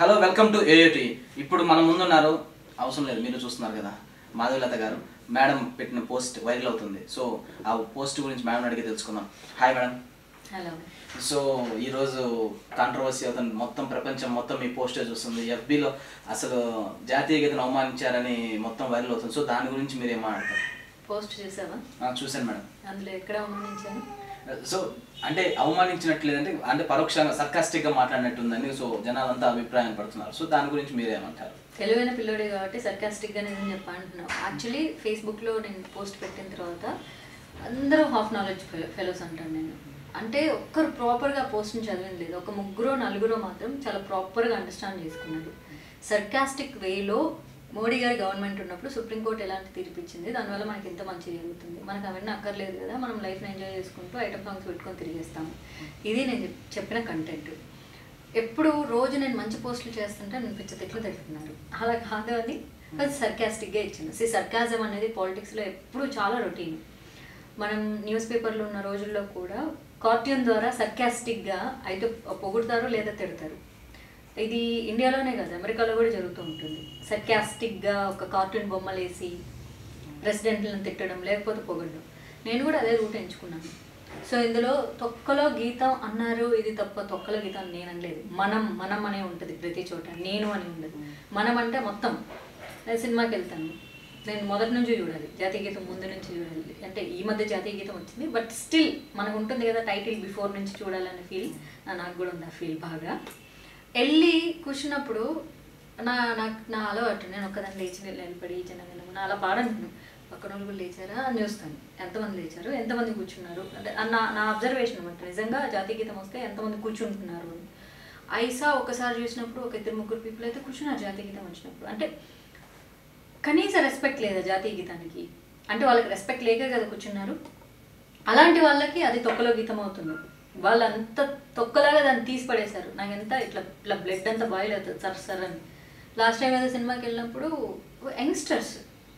Hello welcome to ఏయోటి ఇప్పుడు మన ముందున్నారు అవసరం లేదు మీరు చూస్తున్నారు కదా మాధవలత గారు మేడం పెట్టిన పోస్ట్ వైరల్ అవుతుంది సో ఆ పోస్ట్ గురించి మేడం అడిగి తెలుసుకుందాం హాయ్ మేడం హలో సో ఈరోజు కాంట్రవర్సీ అవుతుంది మొత్తం ప్రపంచం మొత్తం మీ పోస్టే చూస్తుంది ఎఫ్బీలో అసలు జాతీయ గీతను అవమానించారని మొత్తం వైరల్ అవుతుంది సో దాని గురించి మీరు ఏం మాట్లాడతారు పోస్ట్ చేసావా ఆ, చూశాను మేడం అందులో ఎక్కడ అవమానించాను సో అంటే అవమానించినట్లేదంటే అంటే పరోక్షంగా సర్కాస్టిక్ గా మాట్లాడినట్టుందని సో జనాలంతా అభిప్రాయం పడుతున్నారు సో దాని గురించి మీరేమంటారు తెలివైన పిల్లోడే కాబట్టి సర్కాస్టిక్ గా నేను చెప్పా అంటున్నావు యాక్చువల్లీ ఫేస్బుక్ లో నేను పోస్ట్ పెట్టిన తర్వాత అందరూ హాఫ్ నాలెడ్జ్ ఫెలోస్ అంటాను నేను అంటే ఒక్కరు ప్రాపర్గా పోస్ట్ని చదివింది లేదు ఒక ముగ్గురు నలుగురు మాత్రం చాలా ప్రాపర్గా అండర్స్టాండ్ చేసుకున్నారు సర్కాస్టిక్ వేలో మోడీ గారి గవర్నమెంట్ ఉన్నప్పుడు సుప్రీంకోర్టు ఎలాంటి తీర్పు ఇచ్చింది దానివల్ల మనకి ఎంత మంచి జరుగుతుంది మనకు అవన్నీ అక్కర్లేదు కదా మనం లైఫ్ని ఎంజాయ్ చేసుకుంటూ ఐటమ్ సాంగ్స్ పెట్టుకొని తిరిగేస్తాము ఇది నేను చెప్- చెప్పిన కంటెంట్ ఎప్పుడు రోజు నేను మంచి పోస్టులు చేస్తుంటే నేను పిచ్చ తిట్లు తిడుతున్నారు అలా కాదు అని అది సర్కాస్టిక్గా ఇచ్చింది సి సర్కాజం అనేది పాలిటిక్స్లో ఎప్పుడు చాలా రొటీన్ మనం న్యూస్ పేపర్లో ఉన్న రోజుల్లో కూడా కార్టూన్ ద్వారా సర్కాస్టిక్గా అయితే పొగుడతారు లేదా తిడతారు ఇది ఇండియాలోనే కాదు అమెరికాలో కూడా జరుగుతూ ఉంటుంది సర్కాస్టిక్గా ఒక కార్టూన్ బొమ్మలు వేసి ప్రెసిడెంట్లను తిట్టడం లేకపోతే పొగడడం నేను కూడా అదే రూట్ ఎంచుకున్నాను సో ఇందులో తొక్కలో గీతం అన్నారు ఇది తప్ప తొక్కలో గీతం అని నేను అనలేదు మనం మనం అనే ఉంటుంది ప్రతి చోట నేను అని ఉండదు మనం అంటే మొత్తం నేను సినిమాకి వెళ్తాను నేను మొదటి నుంచి చూడాలి జాతీయ గీతం ముందు నుంచి చూడాలి అంటే ఈ మధ్య జాతీయ గీతం వచ్చింది బట్ స్టిల్ మనకు ఉంటుంది కదా టైటిల్ బిఫోర్ నుంచి చూడాలనే ఫీల్ నాకు కూడా ఉంది ఆ ఫీల్ బాగా వెళ్ళి కూర్చున్నప్పుడు నా నాకు నా అలవాటు నేను ఒక్కదాన్ని లేచి నిలబడి జనగలము నా అలా పాడను నేను పక్కన వాళ్ళు కూడా లేచారా అని చూస్తాను ఎంతమంది లేచారు ఎంతమంది కూర్చున్నారు అంటే నా నా అబ్జర్వేషన్ అనమాట నిజంగా జాతీయ గీతం వస్తే ఎంతమంది కూర్చుంటున్నారు అని ఐసా ఒకసారి చూసినప్పుడు ఒక ఇద్దరు ముగ్గురు పీపుల్ అయితే కూర్చున్నారు జాతీయ గీతం వచ్చినప్పుడు అంటే కనీస రెస్పెక్ట్ లేదా జాతీయ గీతానికి అంటే వాళ్ళకి రెస్పెక్ట్ లేక కదా కూర్చున్నారు అలాంటి వాళ్ళకి అది తొక్కలో గీతం అవుతుంది వాళ్ళు అంత తొక్కలాగా దాన్ని తీసి పడేశారు నాకు ఎంత ఇట్లా ఇట్లా బ్లడ్ అంతా బాయిల్ అవుతుంది సర్ సర్ అని లాస్ట్ టైం ఏదో సినిమాకి వెళ్ళినప్పుడు యంగ్స్టర్స్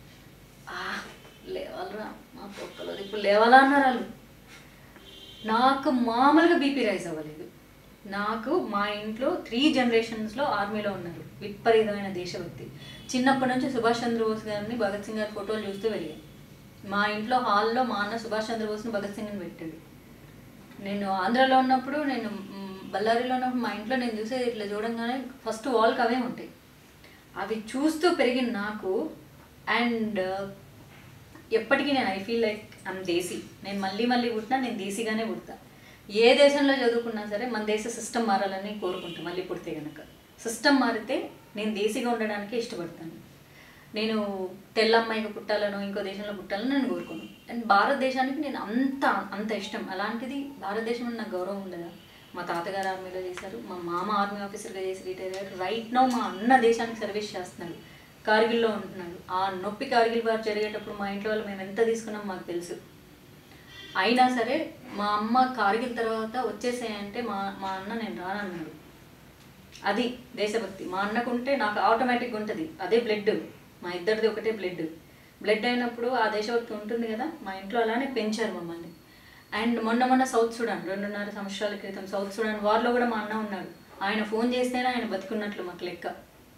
లేవాలరా మా తొక్కలో ఇప్పుడు లేవాలా అన్నారు వాళ్ళు నాకు మామూలుగా బీపీ రైస్ అవ్వలేదు నాకు మా ఇంట్లో త్రీ జనరేషన్స్లో ఆర్మీలో ఉన్నారు విపరీతమైన దేశభక్తి చిన్నప్పటి నుంచి సుభాష్ చంద్రబోస్ గారిని భగత్ సింగ్ గారి ఫోటోలు చూస్తూ పెరిగాను మా ఇంట్లో హాల్లో మా అన్న సుభాష్ చంద్రబోస్ని భగత్ సింగ్ని పెట్టాడు నేను ఆంధ్రాలో ఉన్నప్పుడు నేను మ్, బళ్ళారిలో ఉన్నప్పుడు మా ఇంట్లో నేను చూసేది ఇట్లా చూడంగానే ఫస్ట్ వాల్కి అవే ఉంటాయి అవి చూస్తూ పెరిగిన నాకు అండ్ ఎప్పటికీ నేను I feel like I'm desi నేను మళ్ళీ మళ్ళీ పుట్టినా నేను దేశీగానే పుడతా ఏ దేశంలో చదువుకున్నా సరే మన దేశ సిస్టమ్ మారాలని కోరుకుంటాను మళ్ళీ పుడితే కనుక సిస్టమ్ మారితే నేను దేశీగా ఉండడానికి ఇష్టపడతాను నేను తెల్ల అమ్మాయిగా పుట్టాలనో ఇంకో దేశంలో పుట్టాలని నేను కోరుకోను అండ్ భారతదేశానికి నేను అంత అంత ఇష్టం అలాంటిది భారతదేశం నాకు గౌరవం ఉండదా మా తాతగారు ఆర్మీలో చేశారు మా మామ ఆర్మీ ఆఫీసర్గా చేసి రిటైర్ అయ్యారు రైట్ నో మా అన్న దేశానికి సర్వీస్ చేస్తున్నాడు కార్గిల్లో ఉంటున్నాడు ఆ నొప్పి కార్గిల్ వారు జరిగేటప్పుడు మా ఇంట్లో వాళ్ళు మేము ఎంత తీసుకున్నాం మాకు తెలుసు అయినా సరే మా అమ్మ కార్గిల్ తర్వాత వచ్చేసాయంటే మా మా అన్న నేను రానన్నాడు అది దేశభక్తి మా అన్నకుంటే నాకు ఆటోమేటిక్గా ఉంటుంది అదే బ్లడ్ మా ఇద్దరిది ఒకటే బ్లడ్ బ్లడ్ అయినప్పుడు ఆ దేశభక్తి ఉంటుంది కదా మా ఇంట్లో అలానే పెంచారు మమ్మల్ని అండ్ మొన్న మొన్న సౌత్ సుడాన్ రెండున్నర సంవత్సరాల క్రితం సౌత్ సుడాన్ వార్లో కూడా మా అన్న ఉన్నాడు ఆయన ఫోన్ చేస్తేనే ఆయన బతుకున్నట్లు మాకు లెక్క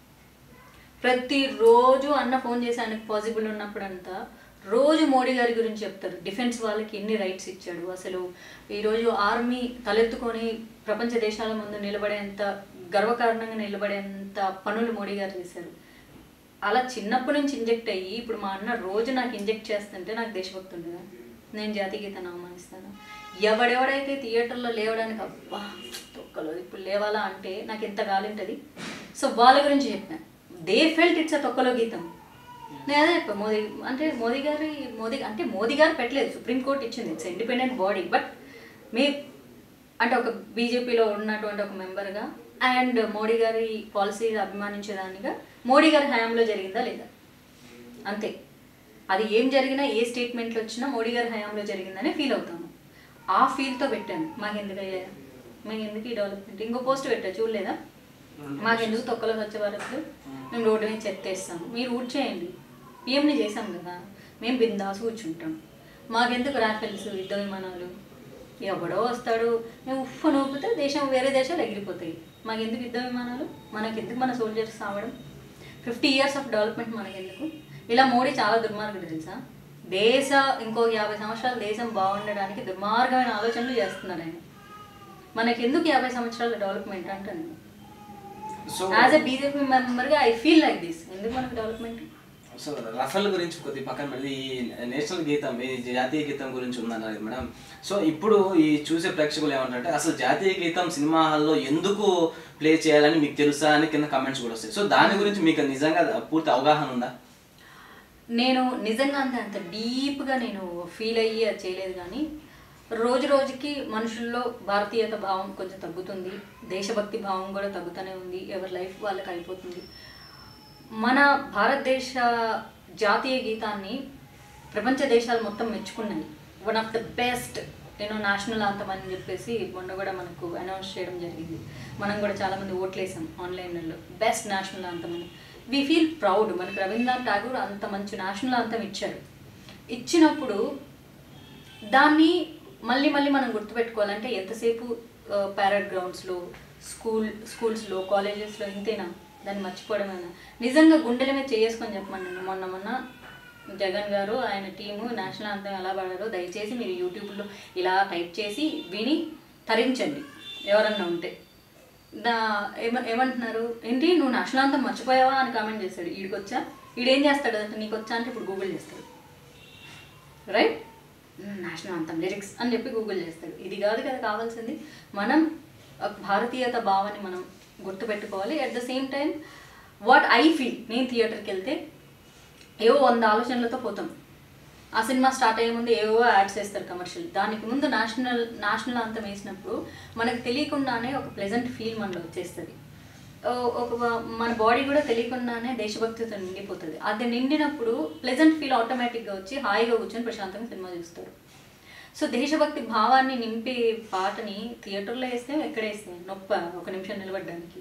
ప్రతిరోజు అన్న ఫోన్ చేసి ఆయనకు పాసిబుల్ ఉన్నప్పుడంతా రోజు మోడీ గారి గురించి చెప్తారు డిఫెన్స్ వాళ్ళకి ఎన్ని రైట్స్ ఇచ్చాడు అసలు ఈరోజు ఆర్మీ తలెత్తుకొని ప్రపంచ దేశాల ముందు నిలబడేంత గర్వకారణంగా నిలబడేంత పనులు మోడీ గారు చేశారు అలా చిన్నప్పటి నుంచి ఇంజెక్ట్ అయ్యి ఇప్పుడు మా అన్న రోజు నాకు ఇంజెక్ట్ చేస్తుంటే నాకు దేశభక్తి ఉండదా నేను జాతీయ గీతాన్ని అవమానిస్తాను ఎవడెవడైతే థియేటర్లో లేవడానికి అబ్బా తొక్కలో ఇప్పుడు లేవాలా అంటే నాకు ఎంత గాలింటది సో వాళ్ళ గురించి చెప్పాను దే ఫెల్ట్ ఇట్స్ అ తొక్కలో గీతం నేను అదే చెప్పా మోదీ అంటే మోదీ గారి మోదీ అంటే మోదీ గారు పెట్టలేదు సుప్రీంకోర్టు ఇచ్చింది ఇట్స్ ఇండిపెండెంట్ బాడీ బట్ మీ అంటే ఒక బీజేపీలో ఉన్నటువంటి ఒక మెంబర్గా అండ్ మోడీ గారి పాలసీ అభిమానించేదానిగా మోడీ గారి హయాంలో జరిగిందా లేదా అంతే అది ఏం జరిగినా ఏ స్టేట్మెంట్లు వచ్చినా మోడీ గారి హయాంలో జరిగిందనే ఫీల్ అవుతాము ఆ ఫీల్తో పెట్టాను మాకు ఎందుకు అయ్యాయా మాకు ఎందుకు ఈ డెవలప్మెంట్ ఇంకో పోస్ట్ పెట్టా చూడలేదా మాకు ఎందుకు తొక్కలో స్వచ్ఛ భారత్లో మేము రోడ్డు మీద చెత్తేస్తాము మీరు ఊడ్ చేయండి పిఎంని చేసాం కదా మేము బిందాసు కూర్చుంటాం మాకెందుకు రాఫెల్స్ యుద్ధ విమానాలు ఎవడో వస్తాడు మేము ఉఫ్ నూపితే దేశ దేశం వేరే దేశాలు ఎగిరిపోతాయి మాకు ఎందుకు యుద్ధ విమానాలు మనకి ఎందుకు మన సోల్జర్స్ రావడం ఫిఫ్టీ ఇయర్స్ ఆఫ్ డెవలప్మెంట్ మనకెందుకు ఇలా మోడీ చాలా దుర్మార్గుడు తెలుసా దేశ ఇంకో యాభై సంవత్సరాలు దేశం బాగుండడానికి దుర్మార్గమైన ఆలోచనలు చేస్తున్నాడు ఆయన మనకెందుకు యాభై సంవత్సరాల డెవలప్మెంట్ అంటాను సో యాజ్ ఎ బీజేపీ మెంబర్గా ఐ ఫీల్ లైక్ దిస్ ఎందుకు మనకు డెవలప్మెంట్ సో రఫల్ గురించి కొద్ది పక్కన మళ్ళీ ఈ నేషనల్ గీతం ఈ జాతీయ గీతం గురించి ఉందన్నారు మేడం సో ఇప్పుడు ఈ చూసే ప్రేక్షకులు ఏమంటారంటే అసలు జాతీయ గీతం సినిమా హాల్లో ఎందుకు ప్లే చేయాలని మీకు తెలుసా అని కింద కమెంట్స్ కూడా వస్తాయి సో దాని గురించి మీకు నిజంగా పూర్తి అవగాహన ఉందా నేను నిజంగా అంత అంత డీప్గా నేను ఫీల్ అయ్యి అది చేయలేదు కానీ రోజు రోజుకి మనుషుల్లో భారతీయత భావం కొంచెం తగ్గుతుంది దేశభక్తి భావం కూడా తగ్గుతూనే ఉంది ఎవరి లైఫ్ వాళ్ళకి అయిపోతుంది మన భారతదేశ జాతీయ గీతాన్ని ప్రపంచ దేశాలు మొత్తం మెచ్చుకున్నాయి వన్ ఆఫ్ ద బెస్ట్ నేను నేషనల్ అంతం అని చెప్పేసి మొన్న కూడా మనకు అనౌన్స్ చేయడం జరిగింది మనం కూడా చాలామంది ఓట్లేసాం ఆన్లైన్లో బెస్ట్ నేషనల్ అంతం అని వీ ఫీల్ ప్రౌడ్ మనకు రవీంద్రనాథ్ ఠాగూర్ అంత మంచి నేషనల్ అంతం ఇచ్చారు ఇచ్చినప్పుడు దాన్ని మళ్ళీ మళ్ళీ మనం గుర్తుపెట్టుకోవాలంటే ఎంతసేపు ప్యారెడ్ గ్రౌండ్స్లో స్కూల్ స్కూల్స్లో కాలేజెస్లో ఇంతేనా దాన్ని మర్చిపోవడమేనా నిజంగా గుండెల మీద చేసుకొని చెప్పమని మొన్న మొన్న జగన్ గారు ఆయన టీము నేషనల్ అంతం ఎలా పాడారో దయచేసి మీరు యూట్యూబ్లో ఇలా టైప్ చేసి విని తరించండి ఎవరన్నా ఉంటే దా ఏమ ఏమంటున్నారు ఏంటి నువ్వు నేషనల్ అంతం మర్చిపోయావా అని కామెంట్ చేస్తాడు ఈడికొచ్చా ఈడేం చేస్తాడు అంటే నీకు వచ్చా అంటే ఇప్పుడు గూగుల్ చేస్తాడు రైట్ నేషనల్ అంతం లిరిక్స్ అని చెప్పి గూగుల్ చేస్తాడు ఇది కాదు కదా కావాల్సింది మనం ఆ భారతీయత భావాన్ని మనం గుర్తుపెట్టుకోవాలి at the same time what I feel నేను థియేటర్కి వెళ్తే ఏవో వంద ఆలోచనలతో పోతాం ఆ సినిమా స్టార్ట్ అయ్యే ముందు ఏవో యాడ్స్ వేస్తారు కమర్షియల్ దానికి ముందు నేషనల్ నేషనల్ అంతం వేసినప్పుడు మనకు తెలియకుండానే ఒక ప్లెజెంట్ ఫీల్ మనలో వచ్చేస్తుంది ఓ- ఒక మన బాడీ కూడా తెలియకుండానే దేశభక్తితో నిండిపోతుంది అది నిండినప్పుడు ప్లెజెంట్ ఫీల్ ఆటోమేటిక్గా వచ్చి హాయిగా కూర్చొని ప్రశాంతంగా సినిమా చూస్తారు సో దేశభక్తి భావాన్ని నింపే పాటని థియేటర్లో వేస్తే ఎక్కడ వేస్తే నొప్ప ఒక నిమిషం నిలబడడానికి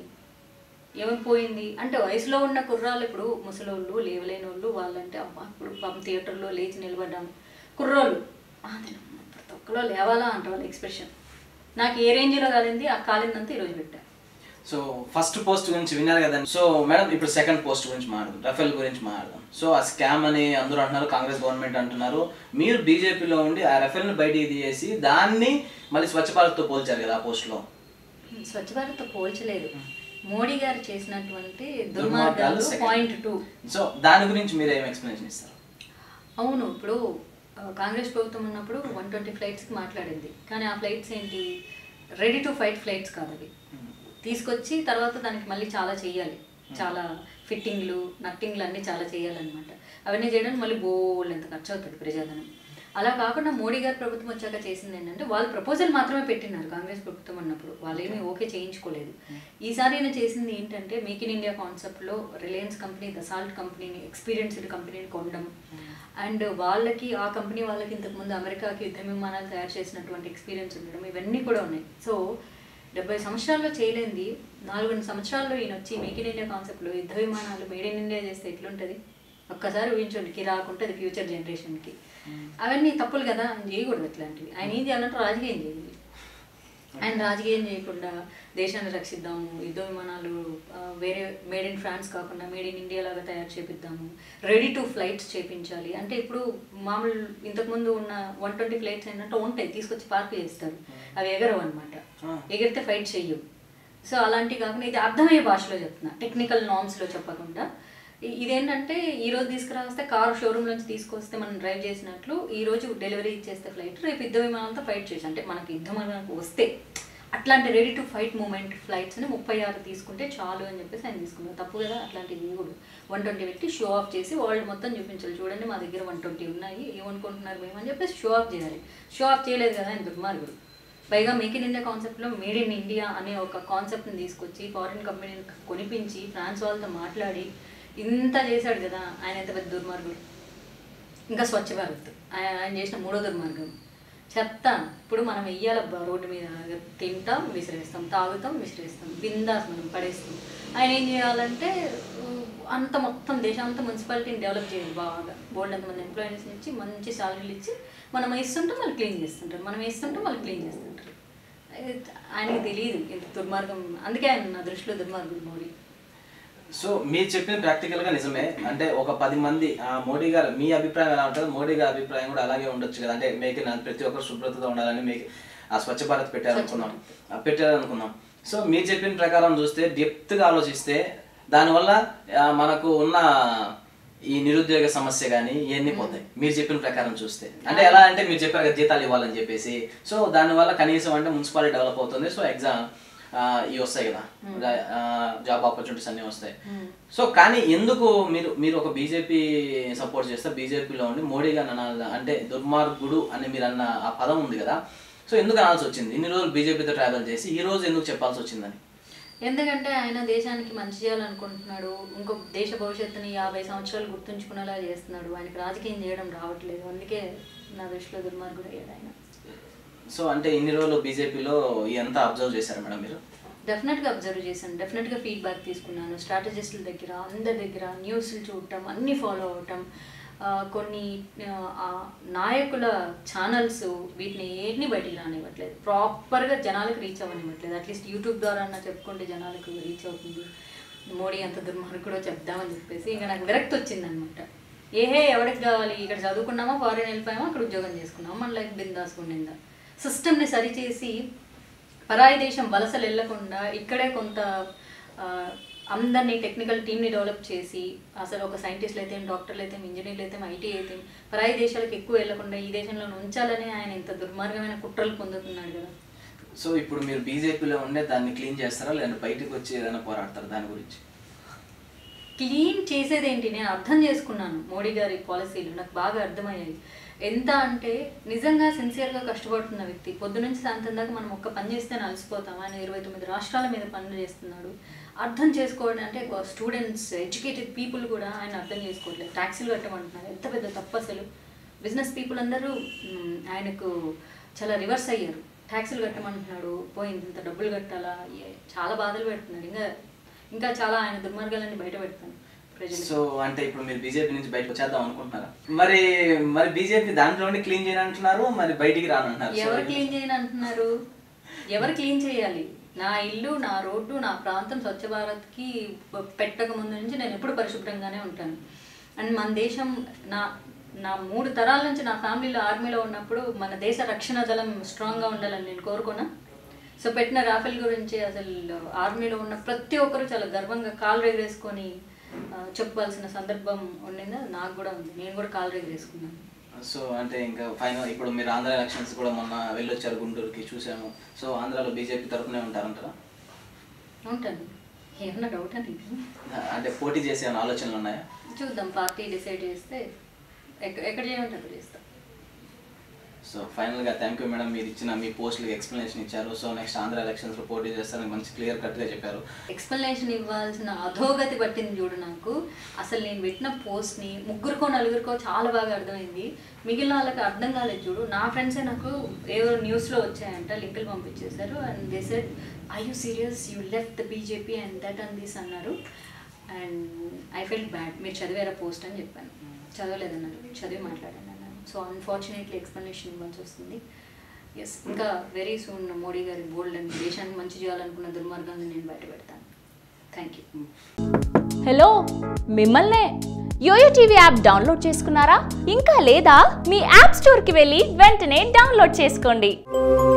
ఏమైపోయింది అంటే వయసులో ఉన్న కుర్రాళ్ళు ఇప్పుడు ముసలోళ్ళు లేవలేని వాళ్ళు వాళ్ళంటే అబ్బా ఇప్పుడు పాపం థియేటర్లో లేచి నిలబడ్డాము కుర్రోళ్ళు అదే ప్రతి ఒక్కలో లేవాలా అంట వాళ్ళ ఎక్స్ప్రెషన్ నాకు ఏ రేంజ్లో కాలింది ఆ కాలిందంతా ఈరోజు పెట్టా సో ఫస్ట్ పోస్ట్ గురించి విన్నారు కదండి సో మేడం ఇప్పుడు సెకండ్ పోస్ట్ గురించి మాట్లాడదాం రఫేల్ గురించి మాట్లాడదాం సో ఆ స్కామ్ అని అందరూ అంటున్నారు కాంగ్రెస్ గవర్నమెంట్ అంటున్నారు మీరు బీజేపీలో ఉండి ఆ రఫేల్ని బయటికి తీసేసి దాన్ని మళ్ళీ స్వచ్ఛ భారత్తో పోల్చారు కదా ఆ పోస్ట్లో స్వచ్ఛ భారత్ పోల్చలేదు మోడీ గారు చేసినటువంటి దుర్మార్గాలు దుర్మార్గాలు second. పాయింట్ టూ సో దాని గురించి మీరు ఏం ఎక్స్ప్లెనేషన్ ఇస్తారు అవును ఇప్పుడు ఆ, కాంగ్రెస్ ప్రభుత్వం ఉన్నప్పుడు వన్ ట్వంటీ ఫ్లైట్స్కి మాట్లాడింది కానీ ఆ ఫ్లైట్స్ ఏంటి రెడీ టు ఫైట్ ఫ్లైట్స్ కాదు అవి తీసుకొచ్చి తర్వాత దానికి మళ్ళీ చాలా చేయాలి చాలా ఫిట్టింగ్లు నట్టింగ్లు అన్నీ చాలా చేయాలన్నమాట అవన్నీ చేయడానికి మళ్ళీ బోల్ ఎంత ఖర్చు అవుతుంది ప్రజాధనం అలా కాకుండా మోడీ గారి ప్రభుత్వం వచ్చాక చేసింది ఏంటంటే వాళ్ళు ప్రపోజల్ మాత్రమే పెట్టినారు కాంగ్రెస్ ప్రభుత్వం ఉన్నప్పుడు వాళ్ళు ఏమీ ఓకే చేయించుకోలేదు ఈసారి ఈయన చేసింది ఏంటంటే మేక్ ఇన్ ఇండియా కాన్సెప్ట్లో రిలయన్స్ కంపెనీ దసాల్ట్ కంపెనీని ఎక్స్పీరియన్స్డ్ కంపెనీని కొనడం అండ్ వాళ్ళకి ఆ కంపెనీ వాళ్ళకి ఇంతకుముందు అమెరికాకి యుద్ధ విమానాలు తయారు చేసినటువంటి ఎక్స్పీరియన్స్ ఉండడం ఇవన్నీ కూడా ఉన్నాయి సో డెబ్బై సంవత్సరాల్లో చేయలేంది నాలుగు సంవత్సరాల్లో ఈయన వచ్చి మేక్ ఇన్ ఇండియా కాన్సెప్ట్లో యుద్ధ విమానాలు మేడ్ ఇన్ ఇండియా చేస్తే ఎట్లుంటుంది ఒక్కసారి ఊహించండి కిరాకు ఉంటుంది ఫ్యూచర్ జనరేషన్కి అవన్నీ తప్పులు కదా ఆయన చేయకూడదు అట్లాంటివి ఆయన ఏం చేయాలంటే రాజకీయం చేయాలి ఆయన రాజకీయం చేయకుండా దేశాన్ని రక్షిద్దాము యుద్ధ విమానాలు ఆ, వేరే మేడ్ ఇన్ ఫ్రాన్స్ కాకుండా మేడ్ ఇన్ ఇండియా లాగా తయారు చేపిద్దాము రెడీ టు ఫ్లైట్స్ చేపించాలి అంటే ఇప్పుడు మామూలు ఇంతకుముందు ఉన్న వన్ ట్వంటీ ఫ్లైట్స్ ఏంటంటే ఉంటాయి తీసుకొచ్చి పార్క్ చేస్తారు అవి ఎగరవు అనమాట Ah. ఎగిరితే ఫైట్ చెయ్యవు సో అలాంటివి కాకుండా ఇది అర్థమయ్యే భాషలో చెప్తున్నా టెక్నికల్ నామ్స్లో చెప్పకుండా ఇ- ఇదేంటంటే ఈ రోజు తీసుకురాస్తే కార్ షోరూమ్ నుంచి తీసుకొస్తే మనం డ్రైవ్ చేసినట్లు ఈ రోజు డెలివరీ ఇచ్చేస్తే ఫ్లైట్ రేపు యుద్ధ విమానంతో ఫైట్ చేయొచ్చు అంటే మనకి యుద్ధ విమానం వస్తే అట్లాంటి రెడీ టు ఫైట్ మూమెంట్ ఫ్లైట్స్ని ముప్పై ఆరు తీసుకుంటే చాలు అని చెప్పేసి ఆయన తీసుకున్నారు తప్పు కదా అట్లాంటివి కూడా వన్ ట్వంటీ పెట్టి షో ఆఫ్ చేసి వరల్డ్ మొత్తం చూపించాలి చూడండి మా దగ్గర వన్ ట్వంటీ ఉన్నాయి ఏమనుకుంటున్నారు మేము అని చెప్పేసి షో ఆఫ్ చేయాలి షో ఆఫ్ చేయలేదు కదా ఆయన దుర్మార్గుడు పైగా మేక్ ఇన్ ఇండియా కాన్సెప్ట్లో మేడ్ ఇన్ ఇండియా అనే ఒక కాన్సెప్ట్ని తీసుకొచ్చి ఫారిన్ కంపెనీని కొనిపించి ఫ్రాన్స్ వాళ్ళతో మాట్లాడి ఇంత చేశాడు కదా ఆయన ఎంత పెద్ద దుర్మార్గుడు ఇంకా స్వచ్ఛ భారత్ ఆయన ఆయన చేసిన మూడో దుర్మార్గం చెత్త ఇప్పుడు మనం వెయ్యాల రోడ్డు మీద తింటాం విసిరేస్తాం తాగుతాం విసిరేస్తాం బిందాస్ మనం పడేస్తాం ఆయన ఏం చేయాలంటే ఊ, అంత మొత్తం దేశమంతా మున్సిపాలిటీని డెవలప్ చేయాలి బాగా బోల్డ్ అంతమంది ఎంప్లాయీస్ని ఇచ్చి మంచి సాలరీలు ఇచ్చి మనం వేస్తుంటాం వాళ్ళు క్లీన్ చేస్తుంటారు మనం వేస్తుంటాం వాళ్ళు క్లీన్ చేస్తుంటారు ఆయనకి తెలియదు ఇంత దుర్మార్గం అందుకే ఆయన నా దృష్టిలో దుర్మార్గుడు మోడీ సో మీరు చెప్పిన ప్రాక్టికల్ గా నిజమే అంటే ఒక పది మంది ఆ మోడీ గారు మీ అభిప్రాయం ఎలా ఉంటుంది మోడీ గారి అభిప్రాయం కూడా అలాగే ఉండొచ్చు కదా అంటే మేక్ ఇన్ ప్రతి ఒక్కరు శుభ్రతతో ఉండాలని మీకు ఆ స్వచ్ఛ భారత్ పెట్టారనుకున్నాం ఆ, పెట్టారనుకున్నాం సో మీరు చెప్పిన ప్రకారం చూస్తే డెప్త్ గా ఆలోచిస్తే దానివల్ల ఆ, మనకు ఉన్న ఈ నిరుద్యోగ సమస్య కానీ ఇవన్నీ పోతాయి మీరు చెప్పిన ప్రకారం చూస్తే అంటే ఎలా అంటే మీరు చెప్పారు కదా జీతాలు ఇవ్వాలని చెప్పేసి సో దానివల్ల కనీసం అంటే మున్సిపాలిటీ డెవలప్ అవుతుంది సో ఎగ్జామ్ ఇవి వస్తాయి కదా జాబ్ ఆపర్చునిటీస్ అన్నీ వస్తాయి సో కానీ ఎందుకు మీరు మీరు ఒక బీజేపీ సపోర్ట్ చేస్తే బీజేపీలో ఉండి మోడీ గారిని అనాలి అంటే దుర్మార్గుడు అని మీరు అన్న ఆ పదం ఉంది కదా సో ఎందుకు అనాల్సి వచ్చింది ఇన్ని రోజులు బీజేపీతో ట్రావెల్ చేసి ఈ రోజు ఎందుకు చెప్పాల్సి వచ్చిందని ఎందుకంటే ఆయన దేశానికి మంచి చేయాలనుకుంటున్నాడు ఇంకో దేశ భవిష్యత్తుని యాభై సంవత్సరాలు గుర్తుంచుకునేలా చేస్తున్నాడు ఆయనకి రాజకీయం చేయడం రావట్లేదు అందుకే నా దృష్టిలో దుర్మార్గుడు అయ్యాడు ఆయన సో అంటే ఇన్ని రోజులు బీజేపీలో ఎంత అబ్జర్వ్ చేశారు మేడం మీరు డెఫినెట్గా అబ్జర్వ్ చేశాను డెఫినెట్గా ఫీడ్బ్యాక్ తీసుకున్నాను స్ట్రాటజిస్టుల దగ్గర అందరి దగ్గర న్యూస్లు చూడటం అన్నీ ఫాలో అవటం ఆ, కొన్ని ఆ, ఆ నాయకుల ఛానల్స్ వీటిని ఏటిని బయటికి రానివ్వట్లేదు ప్రాపర్గా జనాలకు రీచ్ అవ్వనివ్వట్లేదు అట్లీస్ట్ యూట్యూబ్ ద్వారా అన్న చెప్పుకుంటే జనాలకు రీచ్ అవుతుంది మోడీ అంత దుర్మార్గుడో చెప్దామని చెప్పేసి ఇంకా నాకు విరక్తి వచ్చిందనమాట ఏహే ఎవరికి కావాలి ఇక్కడ చదువుకున్నామా ఫారెన్ వెళ్ళిపోయామా అక్కడ ఉద్యోగం చేసుకున్నామా మన లైఫ్ బిందాస్ ఉండిందా సిస్టమ్ని సరిచేసి పరాయి దేశం వలసలు వెళ్లకుండా ఇక్కడే కొంత ఆ, అందరినీ టెక్నికల్ టీమ్ని డెవలప్ చేసి అసలు ఒక సైంటిస్టులు అయితే డాక్టర్లు అయితే ఇంజనీర్లు అయితే ఐటీ అయితే పరాయి దేశాలకు ఎక్కువ వెళ్లకుండా ఈ దేశంలో ఉంచాలని ఆయన ఇంత దుర్మార్గమైన కుట్రలు పొందుతున్నాడు కదా సో ఇప్పుడు మీరు బీజేపీలో ఉండే దాన్ని క్లీన్ చేస్తారా లేదంటే బయటకు వచ్చి ఏదైనా పోరాడతారా దాని గురించి క్లీన్ చేసేదేంటి నేను అర్థం చేసుకున్నాను మోడీ గారి పాలసీలు నాకు బాగా అర్థమయ్యాయి ఎంత అంటే నిజంగా సిన్సియర్గా కష్టపడుతున్న వ్యక్తి పొద్దు నుంచి సాయంత్రం దాకా మనం ఒక్క పని చేస్తే అలసిపోతాం ఆయన ఇరవై తొమ్మిది రాష్ట్రాల మీద పనులు చేస్తున్నాడు అర్థం చేసుకోవడం అంటే స్టూడెంట్స్ ఎడ్యుకేటెడ్ పీపుల్ కూడా ఆయన అర్థం చేసుకోవట్లేదు ట్యాక్సీలు కట్టమంటున్నారు ఎంత పెద్ద తప్పు అసలు బిజినెస్ పీపుల్ అందరూ మ్, ఆయనకు చాలా రివర్స్ అయ్యారు ట్యాక్సీలు కట్టమంటున్నాడు పోయింది ఇంత డబ్బులు కట్టాలా ఏ- చాలా బాధలు పెడుతున్నాడు ఇంకా ఇంకా చాలా ఆయన దుర్మార్గాలన్నీ బయట పెడతాను ప్రజలు సో అంటే ఇప్పుడు మీరు బీజేపీ నుంచి బయటకు వచ్చేద్దాం అనుకుంటున్నారా మరి మరి బీజేపీ దాంట్లోనే క్లీన్ చేయని అంటున్నారు మరి బయటికి రానంటున్నారు సో ఎవరు క్లీన్ చేయని అంటున్నారు ఎవరు క్లీన్ చేయాలి నా ఇల్లు నా రోడ్డు నా ప్రాంతం స్వచ్ఛ భారత్కి ప- పెట్టక ముందు నుంచి నేను ఎప్పుడు పరిశుభ్రంగానే ఉంటాను అండ్ మన దేశం నా నా మూడు తరాల నుంచి నా ఫ్యామిలీలో ఆర్మీలో ఉన్నప్పుడు మన దేశ రక్షణ దళం స్ట్రాంగ్గా ఉండాలని నేను కోరుకున్నా సో పెట్టిన రాఫెల్ గురించి అసలు ఆర్మీలో ఉన్న ప్రతి ఒక్కరు చాలా గర్వంగా కాలు రెగరేసుకొని ఆ, చెప్పాల్సిన సందర్భం ఉండింది అది నాకు కూడా ఉంది నేను కూడా కాలు రెగరేసుకున్నాను సో అంటే ఇంకా ఫైనల్ ఇప్పుడు మీరు ఆంధ్ర ఎలక్షన్స్ కూడా మొన్న వెళ్ళొచ్చారు గుంటూరుకి చూసాము సో ఆంధ్రాలో బీజేపీ తరఫునే ఉంటారంటారా ఉంటాను ఏమన్నా డౌట్ అని అంటే పోటీ చేసే ఏమైనా ఆలోచనలు ఉన్నాయా చూద్దాం పార్టీ డిసైడ్ చేస్తే ఎక్కడ ఎక్కడ చేయమంటే అక్కడ చేస్తాం సో ఫైనల్గా థ్యాంక్ యూ మేడం మీరు ఇచ్చిన మీ పోస్ట్లకి ఎక్స్ప్లెనేషన్ ఇచ్చారు సో నెక్స్ట్ ఆంధ్ర ఎలక్షన్స్లో పోటీ చేస్తారని మంచి క్లియర్ కట్గా చెప్పారు ఎక్స్ప్లెనేషన్ ఇవ్వాల్సిన అధోగతి పట్టింది చూడు నాకు అసలు నేను పెట్టిన పోస్ట్ని ముగ్గురికో నలుగురికో చాలా బాగా అర్థమైంది మిగిలిన వాళ్ళకి అర్థం కాలేదు చూడు నా ఫ్రెండ్సే నాకు ఏవో న్యూస్లో వచ్చాయంట లింకులు పంపించేశారు and they said I you serious you left the BJP and that and this అన్నారు అండ్ ఐ ఫెల్ట్ బ్యాడ్ మీరు చదివారా పోస్ట్ అని చెప్పాను చదవలేదన్నారు చదివి మాట్లాడాను అన్నాను సో అన్ఫార్చునేట్లీ ఎక్స్ప్లెనేషన్ ఇవ్వాల్సి వస్తుంది ఎస్ ఇంకా వెరీ సూన్ మోడీ గారి బోల్డ్ అండ్ దేశానికి మంచి చేయాలనుకున్న దుర్మార్గాన్ని నేను బయట పెడతాను థ్యాంక్ యూ హలో మిమ్మల్నే యోయో టీవీ యాప్ డౌన్లోడ్ చేసుకున్నారా ఇంకా లేదా మీ యాప్ స్టోర్కి వెళ్ళి వెంటనే డౌన్లోడ్ చేసుకోండి